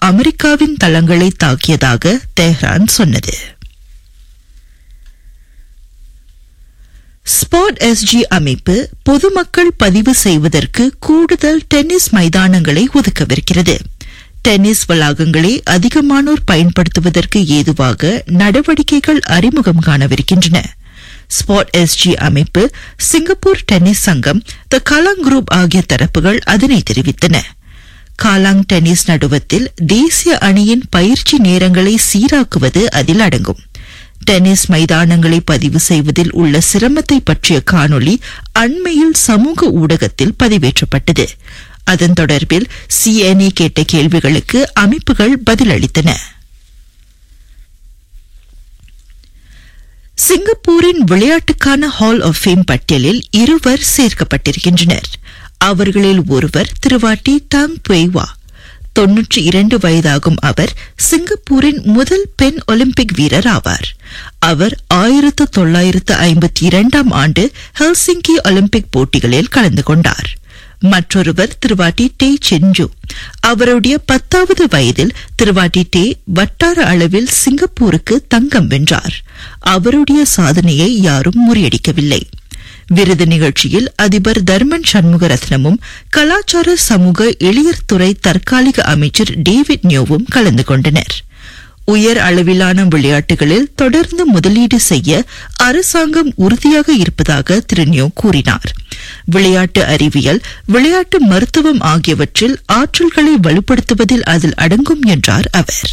அமெரிக்காவின் தளங்களை தாக்கியதாக தெஹ்ரான் சொன்னது ஸ்பாட் எஸ்ஜி அமைப்பு பொதுமக்கள் பதிவு செய்வதற்கு கூடுதல் டென்னிஸ் மைதானங்களை ஒதுக்கவிருக்கிறது டென்னிஸ் வளாகங்களை அதிகமானோர் பயன்படுத்துவதற்கு ஏதுவாக நடவடிக்கைகள் அறிமுகம் காணவிருக்கின்றன ஸ்பாட் எஸ்ஜி அமைப்பு சிங்கப்பூர் டென்னிஸ் சங்கம் த கலாங் குரூப் ஆகிய தரப்புகள் அதனை தெரிவித்தன காலாங் டென்னிஸ் நடுவத்தில் தேசிய அணியின் பயிற்சி நேரங்களை சீராக்குவது அதில் அடங்கும் டென்னிஸ் மைதானங்களை பதிவு செய்வதில் உள்ள சிரமத்தை பற்றிய காணொளி அண்மையில் சமூக ஊடகத்தில் பதிவேற்றப்பட்டது அதன் தொடர்பில் சிஎன்ஏ கேட்ட கேள்விகளுக்கு அமைப்புகள் பதிலளித்தன சிங்கப்பூரின் விளையாட்டுக்கான ஹால் ஆஃப் ஃபேம் பட்டியலில் இருவர் சேர்க்கப்பட்டிருக்கின்றனர் அவர்களில் ஒருவர் திருவாட்டி டாங் புய்வா தொன்னூற்றி இரண்டு வயதாகும் அவர் சிங்கப்பூரின் முதல் பெண் ஒலிம்பிக் வீரர் ஆவார் அவர் ஆயிரத்து தொள்ளாயிரத்து ஐம்பத்தி இரண்டாம் ஆண்டு ஹெல்சிங்கி ஒலிம்பிக் போட்டிகளில் கலந்து கொண்டார் மற்றொருவர் திருவாட்டி டே செஞ்சு அவருடைய பத்தாவது வயதில் திருவாட்டி டே வட்டார அளவில் சிங்கப்பூருக்கு தங்கம் வென்றார் அவருடைய சாதனையை யாரும் முறியடிக்கவில்லை விருது நிகழ்ச்சியில் அதிபர் தர்மன் சண்முகரத்னமும் கலாச்சார சமூக இளையர்துறை தற்காலிக அமைச்சர் டேவிட் நியோவும் கலந்து கொண்டனர் உயர் அளவிலான விளையாட்டுகளில் தொடர்ந்து முதலீடு செய்ய அரசாங்கம் உறுதியாக இருப்பதாக திரு நியோ கூறினார் விளையாட்டு அறிவியல் விளையாட்டு மருத்துவம் ஆகியவற்றில் ஆற்றல்களை வலுப்படுத்துவதில் அதில் அடங்கும் என்றார் அவர்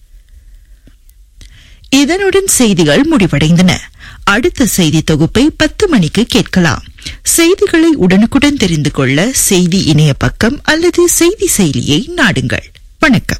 இதனுடன் செய்திகள் முடிவடைந்தன அடுத்த செய்தி தொகுப்பை பத்து மணிக்கு கேட்கலாம் செய்திகளை உடனுக்குடன் தெரிந்து கொள்ள செய்தி இணைய பக்கம் அல்லது செய்தி செயலியை நாடுங்கள் வணக்கம்